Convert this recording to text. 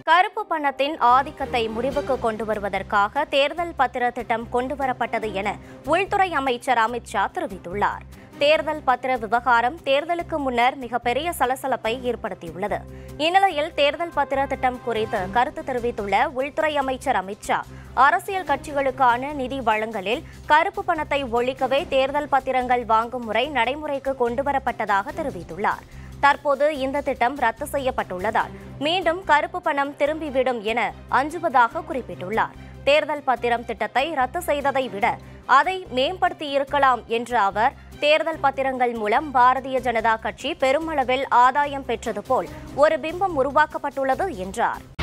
கருப்பு பணத்தின் ஆதிக்கத்தை முடிவுக்கு கொண்டு வருவதற்காக தேர்தல் பத்திர திட்டம் கொண்டுவரப்பட்டது என உள்துறை அமைச்சர் அமித்ஷா தெரிவித்துள்ளார் தேர்தல் பத்திர விவகாரம் தேர்தலுக்கு முன்னர் மிகப்பெரிய சலசலப்பை ஏற்படுத்தியுள்ளது இந்நிலையில் தேர்தல் பத்திர திட்டம் குறித்து கருத்து தெரிவித்துள்ள உள்துறை அமைச்சர் அமித்ஷா அரசியல் கட்சிகளுக்கான நிதி வழங்கலில் கருப்பு பணத்தை ஒழிக்கவே தேர்தல் பத்திரங்கள் வாங்கும் முறை நடைமுறைக்கு கொண்டுவரப்பட்டதாக தெரிவித்துள்ளார் தற்போது இந்த திட்டம் ரத்து செய்யப்பட்டுள்ளதால் மீண்டும் கருப்பு பணம் திரும்பிவிடும் என அஞ்சுவதாக குறிப்பிட்டுள்ளார் தேர்தல் பத்திரம் திட்டத்தை ரத்து செய்ததை விட அதை மேம்படுத்தி இருக்கலாம் என்ற அவர் தேர்தல் பத்திரங்கள் மூலம் பாரதிய ஜனதா கட்சி பெருமளவில் ஆதாயம் பெற்றது போல் ஒரு பிம்பம் உருவாக்கப்பட்டுள்ளது என்றார்